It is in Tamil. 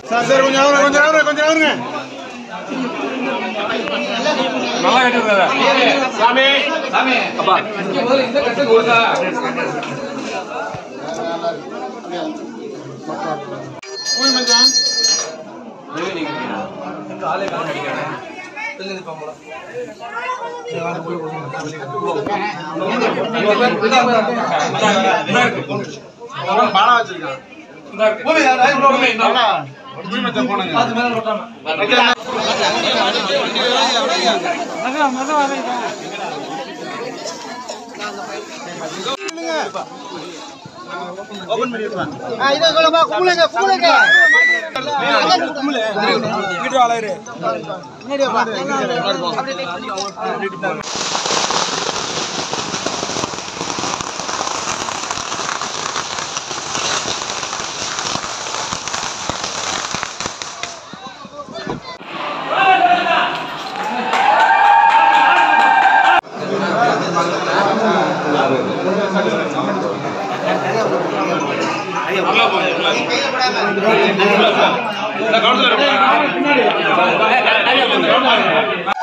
சார் சார் கொஞ்சம் நகருங்க, கொஞ்சம் நகருங்க, கொஞ்சம் நகருங்க. நல்லா கட்டிருக்காரு சாமி சாமி அப்பா முதல்ல இந்த கட்டு கொடுத்தா போய் மச்சான். பாலா வச்சிருக்கான். பாலா, போய் மச்சான் போனுங்க. கவுன்சிலர்